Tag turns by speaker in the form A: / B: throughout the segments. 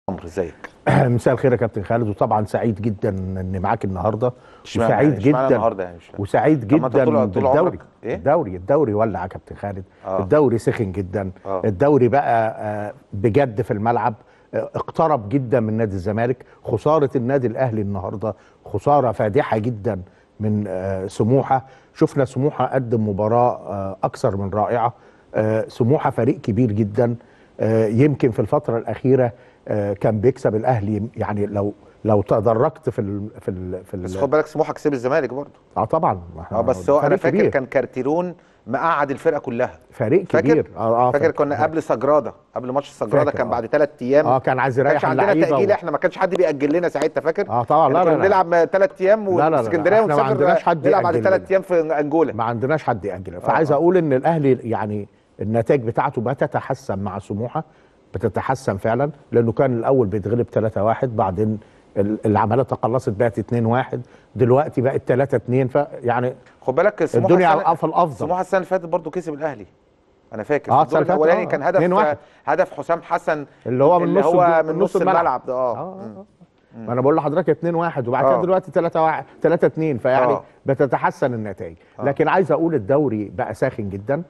A: عمرو ازيك
B: مساء الخير يا كابتن خالد وطبعا سعيد جدا اني معاك النهارده
A: اشمعنى-
B: وسعيد
A: اشمعنى
B: جدا
A: النهارده يعني مش فاهم.
B: وسعيد
A: طب ما انت
B: جدا
A: طول- طول
B: بالدوري
A: عمرك ايه؟
B: الدوري الدوري ولع يا كابتن خالد
A: آه.
B: الدوري سخن جدا
A: آه.
B: الدوري بقى آه، بجد في الملعب آه، اقترب جدا من نادي الزمالك خساره النادي الاهلي النهارده خساره فادحه جدا من آه، سموحه شفنا سموحه قدم مباراه آه، اكثر من رائعه آه، سموحه فريق كبير جدا آه، يمكن في الفتره الاخيره آه، كان بيكسب الاهلي يعني لو لو تدرجت في ال في ال في
A: بس
B: ال
A: خد بالك سموحه كسب الزمالك برضه
B: اه طبعا ما احنا-
A: اه بس هو انا
B: فريق
A: فاكر
B: كبير.
A: كان كارتيرون مقعد الفرقه كلها
B: فريق
A: فاكر
B: كبير اه اه
A: فاكر كنا قبل سجراده قبل ماتش سجراده
B: فاكر،
A: كان
B: آه.
A: بعد ثلاث ايام
B: اه كان عايز
A: ما كانش
B: يريح
A: عندنا
B: اللعيبه
A: تاجيل
B: و...
A: احنا ما كانش حد بيأجل لنا ساعتها فاكر
B: اه طبعا لا
A: احنا
B: لا
A: كنا
B: لا
A: بنلعب ثلاث ايام
B: لا، لا، لا.
A: واسكندريه
B: احنا ما عندناش
A: ونسافر
B: حد
A: نلعب بعد
B: يأجل
A: ثلاث
B: لنا.
A: ايام في انجولا
B: ما عندناش حد يأجل فعايز اقول ان الاهلي يعني النتائج بتاعته بتتحسن مع سموحه بتتحسن فعلا لانه كان الاول بيتغلب 3-1 بعدين ال- العمليه تقلصت بقت 2-1 دلوقتي بقت 3-2 فيعني
A: خد بالك سموحه
B: الدنيا
A: السنة-
B: في الافضل
A: سموحه السنه اللي فاتت برضه كسب الاهلي انا فاكر
B: اه
A: في الدور
B: السنة اللي
A: الاولاني
B: فاتت،
A: كان
B: آه،
A: هدف
B: 2-1.
A: هدف حسام حسن
B: اللي هو من
A: اللي
B: نص
A: هو
B: الجو-
A: من نص الملعب ده اه
B: اه
A: مم.
B: آه. ما انا بقول لحضرتك 2 1 وبعد كده
A: آه.
B: دلوقتي 3 1 3 2 فيعني
A: آه.
B: بتتحسن النتائج
A: آه.
B: لكن عايز اقول الدوري بقى ساخن جدا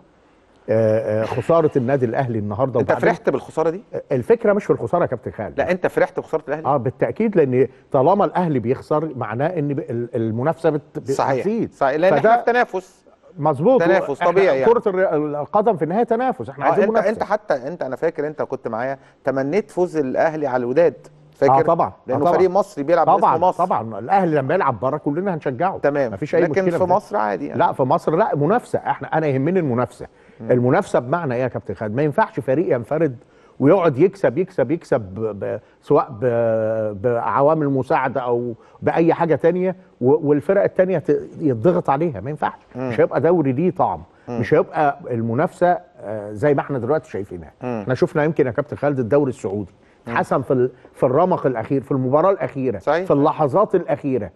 B: آه، آه، خساره النادي الاهلي النهارده
A: انت
B: وبعدين-
A: فرحت بالخساره دي؟
B: الفكره مش في الخساره يا كابتن خالد
A: لا انت فرحت بخساره الاهلي؟
B: اه بالتاكيد لان طالما الاهلي بيخسر معناه ان ب- ال- المنافسه بت... ب-
A: صحيح
B: بتزيد
A: صحيح لان
B: فده-
A: احنا في تنافس
B: مظبوط
A: تنافس
B: إحنا
A: طبيعي يعني.
B: كره الر- القدم في النهايه تنافس احنا
A: آه
B: عايزين
A: انت
B: منافسه
A: انت حتى انت انا فاكر انت كنت معايا تمنيت فوز الاهلي على الوداد فاكر؟
B: اه طبعا آه
A: لانه
B: طبعا.
A: فريق مصري بيلعب
B: طبعا
A: باسم مصر
B: طبعا الاهلي لما يلعب بره كلنا هنشجعه
A: تمام
B: مفيش اي
A: لكن
B: مشكله
A: في
B: ده.
A: مصر عادي يعني
B: لا في مصر لا منافسه احنا انا يهمني المنافسه المنافسه بمعنى ايه يا كابتن خالد ما ينفعش فريق ينفرد ويقعد يكسب يكسب يكسب ب... ب... سواء ب... بعوامل مساعده او باي حاجه تانية و... والفرق التانية ت... يتضغط عليها ما ينفعش مش هيبقى دوري ليه طعم مش هيبقى المنافسه آه، زي ما احنا دلوقتي شايفينها احنا شفنا يمكن يا كابتن خالد الدوري السعودي اتحسن في ال... في الرمق الاخير في المباراه الاخيره
A: صحيح.
B: في اللحظات الاخيره